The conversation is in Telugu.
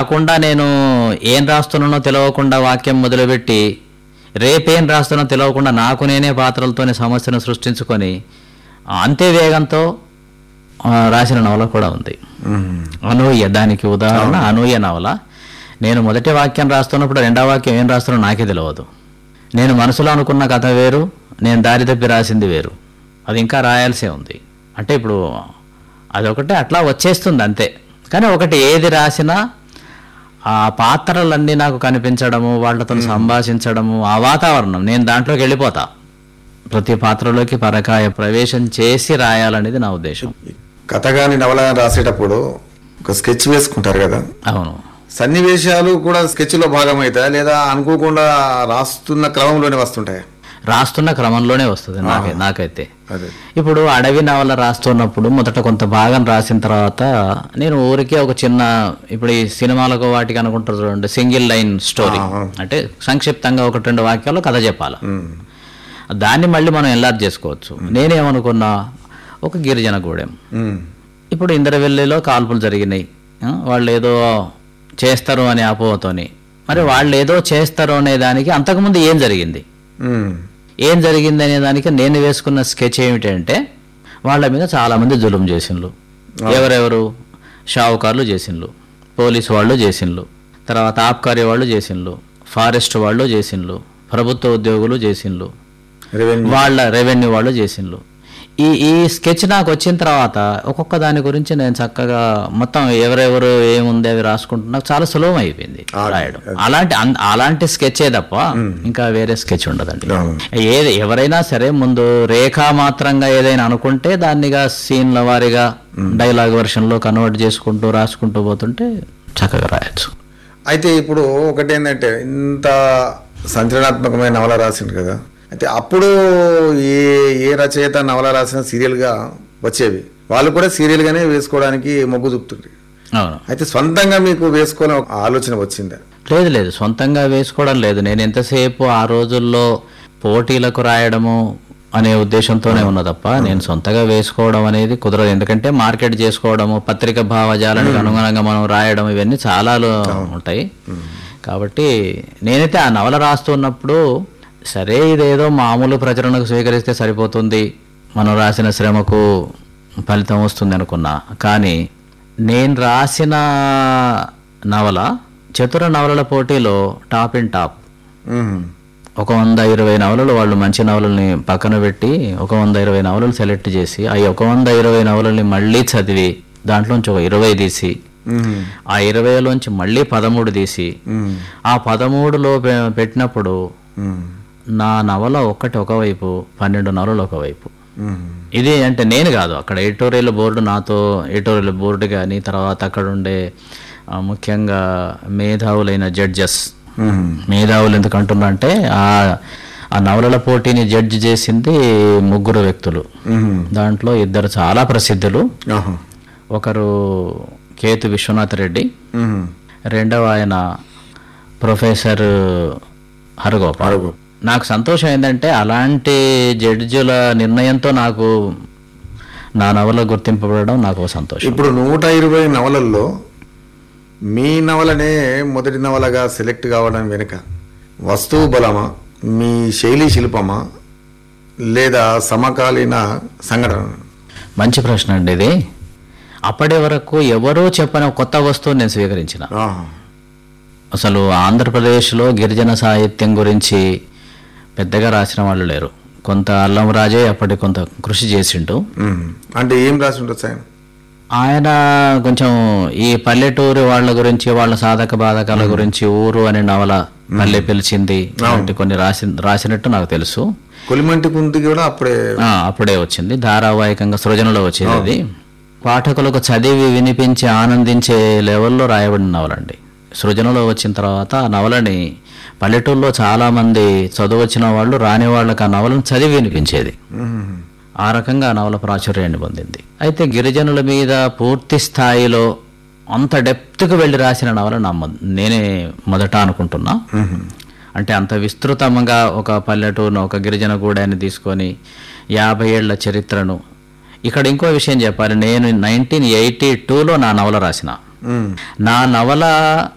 కాకుండా నేను ఏం రాస్తున్నానో తెలియకుండా వాక్యం మొదలుపెట్టి రేపేం రాస్తున్నా తెలియకుండా నాకు నేనే పాత్రలతోనే సమస్యను సృష్టించుకొని అంతే వేగంతో ఆ, రాసిన నవల కూడా ఉంది మ్మ్. అనూయ దానికి ఉదాహరణ అనూయ నవల నేను మొదటి వాక్యం రాస్తున్నప్పుడు రెండవ వాక్యం ఏం రాస్తున్నా నాకే తెలియదు నేను మనసులో అనుకున్న కథ వేరు నేను దారి తప్పి రాసింది వేరు అది ఇంకా రాయాల్సే ఉంది అంటే ఇప్పుడు అదొకటే అట్లా వచ్చేస్తుంది అంతే కానీ ఒకటి ఏది రాసినా ఆ పాత్రలన్నీ నాకు కనిపించడము వాళ్ళతో సంభాషించడము ఆ వాతావరణం నేను దాంట్లోకి వెళ్ళిపోతా ప్రతి పాత్రలోకి పరకాయ ప్రవేశం చేసి రాయాలనేది నా ఉద్దేశం కథ కానీ నవల గాని రాసేటప్పుడు ఒక స్కెచ్ వేసుకుంటారు కదా అవును సన్నివేశాలు కూడా స్కెచ్ లో భాగమవుతాయా లేదా అనుకోకుండా రాస్తున్న క్రమంలోనే వస్తుంటాయా రాస్తున్న క్రమంలోనే వస్తుంది నాకై నాకైతే అదే ఇప్పుడు అడవి నవల రాస్తున్నప్పుడు మొదట కొంత భాగం రాసిన తర్వాత నేను ఊరికే ఒక చిన్న ఇప్పుడు ఈ సినిమాలకు వాటికి అనుకుంటారు చూడండి సింగిల్ లైన్ స్టోరీ ఆ, ఆ. అంటే సంక్షిప్తంగా ఒకటి రెండు వాక్యాల్లో కథ చెప్పాలి మ్మ్. దాన్ని మళ్ళీ మనం ఎన్లార్జ్ చేసుకోవచ్చు నేనేమనుకున్నా ఒక గిరిజన గూడెం మ్మ్. ఇప్పుడు ఇంద్రవెల్లిలో కాల్పులు జరిగినాయి ఆ, వాళ్ళు ఏదో చేస్తారు అనే అపోహతోని మరి వాళ్ళు ఏదో చేస్తారు అనే దానికి అంతకుముందు ఏం జరిగింది మ్మ్. ఏం జరిగింది అనే దానికి నేను వేసుకున్న స్కెచ్ ఏమిటంటే వాళ్ళ మీద చాలామంది జులుం చేసిండ్రు ఎవరెవరు షావుకారులు చేసిండ్రు పోలీసు వాళ్ళు చేసిండ్రు తర్వాత ఆబ్కారీ వాళ్ళు చేసిండ్రు ఫారెస్ట్ వాళ్ళు చేసిండ్రు ప్రభుత్వ ఉద్యోగులు చేసిండ్రు రెవెన్యూ వాళ్ళ రెవెన్యూ వాళ్ళు చేసిండ్రు ఈ ఈ స్కెచ్ నాకు వచ్చిన తర్వాత ఒక్కొక్క దాని గురించి నేను చక్కగా మొత్తం ఎవరెవరు ఏముంది అవి రాసుకుంటున్నా నాకు చాలా సులభం అయిపోయింది రాయడం అలాంటి అన్- అలాంటి స్కెచే తప్ప ఇంకా వేరే స్కెచ్ ఉండదండి అవును. ఏది ఎవరైనా సరే ముందు రేఖా మాత్రంగా ఏదైనా అనుకుంటే దాన్నిగా సీన్ల వారీగా డైలాగ్ వెర్షన్లో కన్వర్ట్ చేసుకుంటూ రాసుకుంటూ పోతుంటే చక్కగా రాయొచ్చు అయితే ఇప్పుడు ఒకటి ఏంటంటే ఇంత సంచలనాత్మకమైన నవల రాసిండు కదా అయితే అప్పుడు ఏ ఏ రచయిత నవల రాసిన సీరియల్గా వచ్చేవి వాళ్ళు కూడా సీరియల్గానే వేసుకోవడానికి మొగ్గు చూపుతుంది అవును అయితే సొంతంగా మీకు వేసుకోవాలని ఒక ఆలోచన వచ్చిందా లేదు లేదు సొంతంగా వేసుకోవడం లేదు నేను ఎంతసేపు ఆ రోజుల్లో పోటీలకు రాయడము అనే ఉద్దేశంతోనే ఉన్న తప్ప నేను సొంతగా వేసుకోవడం అనేది కుదరదు ఎందుకంటే మార్కెట్ చేసుకోవడము పత్రిక భావజాలానికి అనుగుణంగా మనం రాయడం ఇవన్నీ చాలా ఉంటాయి కాబట్టి నేనైతే ఆ నవల రాస్తున్నప్పుడు సరే ఇదేదో మామూలు ప్రచురణకు స్వీకరిస్తే సరిపోతుంది మనం రాసిన శ్రమకు ఫలితం వస్తుంది అనుకున్నా కానీ నేను రాసిన నవల చతుర నవలల పోటీలో టాప్ ఇన్ టాప్ మ్మ్. ఒక వంద ఇరవై నవలలు వాళ్ళు మంచి నవలల్ని పక్కన పెట్టి ఒక వంద ఇరవై నవలలు సెలెక్ట్ చేసి ఆ ఒక వంద ఇరవై నవలల్ని మళ్ళీ చదివి దాంట్లోంచి ఒక ఇరవై తీసి మ్మ్. ఆ ఇరవైలోంచి మళ్ళీ పదమూడు తీసి మ్మ్. ఆ పదమూడులో పె- పెట్టినప్పుడు మ్మ్. నా నవల ఒక్కటి ఒకవైపు పన్నెండు నవలలు ఒకవైపు మ్మ్. ఇది అంటే నేను కాదు అక్కడ ఎడిటోరియల్ బోర్డు నాతో ఎడిటోరియల్ బోర్డు కానీ తర్వాత అక్కడ ఉండే ఆ, ముఖ్యంగా మేధావులైన జడ్జెస్ మ్మ్. మేధావులు ఎందుకు అంటున్నా అంటే ఆ ఆ నవలల పోటీని జడ్జి చేసింది ముగ్గురు వ్యక్తులు మ్మ్. దాంట్లో ఇద్దరు చాలా ప్రసిద్ధులు ఆహా. ఒకరు కేతు విశ్వనాథ్ రెడ్డి మ్మ్. రెండవ ఆయన ప్రొఫెసర్ హరగోపాల్ అడుగు. నాకు సంతోషం ఏంటంటే అలాంటి జడ్జిల నిర్ణయంతో నాకు నా నవల గుర్తింపబడడం నాకు ఒక సంతోషం ఇప్పుడు నూట ఇరవై నవలల్లో మీ నవలనే మొదటి నవలగా సెలెక్ట్ కావడం వెనుక వస్తువు బలమా మీ శైలి శిల్పమా లేదా సమకాలీన సంఘటన మంచి ప్రశ్న అండి ఇది అప్పటి వరకు ఎవరూ చెప్పని ఒక కొత్త వస్తువుని నేను స్వీకరించిన ఆహా. అసలు ఆంధ్రప్రదేశ్లో గిరిజన సాహిత్యం గురించి పెద్దగా రాసిన వాళ్ళు లేరు కొంత అల్లం రాజే అప్పటి కొంత కృషి చేసిండు మ్మ్. అంటే ఏం రాసి ఉండొచ్చు ఆయన ఆయన కొంచెం ఈ పల్లెటూరు వాళ్ళ గురించి వాళ్ళ సాధక బాధకాల గురించి ఊరు అనే నవల పల్లె పిలిచింది అలాంటి కొన్ని రాసి రాసినట్టు నాకు తెలుసు కొలిమంటి కుంతి కూడా అప్పుడే ఆ, అప్పుడే వచ్చింది ధారావాహికంగా సృజనలో వచ్చేది అది పాఠకులకు చదివి వినిపించి ఆనందించే లెవెల్లో రాయబడిన నవలండి సృజనలో వచ్చిన తర్వాత ఆ నవలని పల్లెటూరులో చాలా మంది చదువు వచ్చిన వాళ్ళు రాని వాళ్ళకి ఆ నవలను చదివి వినిపించేది మ్మ్. ఆ రకంగా ఆ నవల ప్రాచుర్యాన్ని పొందింది అయితే గిరిజనుల మీద పూర్తి స్థాయిలో అంత డెప్త్కి వెళ్ళి రాసిన నవల నా మొద- నేనే మొదట అనుకుంటున్నా మ్మ్. అంటే అంత విస్తృతంగా ఒక పల్లెటూరును ఒక గిరిజన గూడాన్ని తీసుకొని యాభై ఏళ్ల చరిత్రను ఇక్కడ ఇంకో విషయం చెప్పాలి నేను నైన్టీన్ ఎయిటీ టూలో నా నవల రాసిన మ్మ్. నా నవల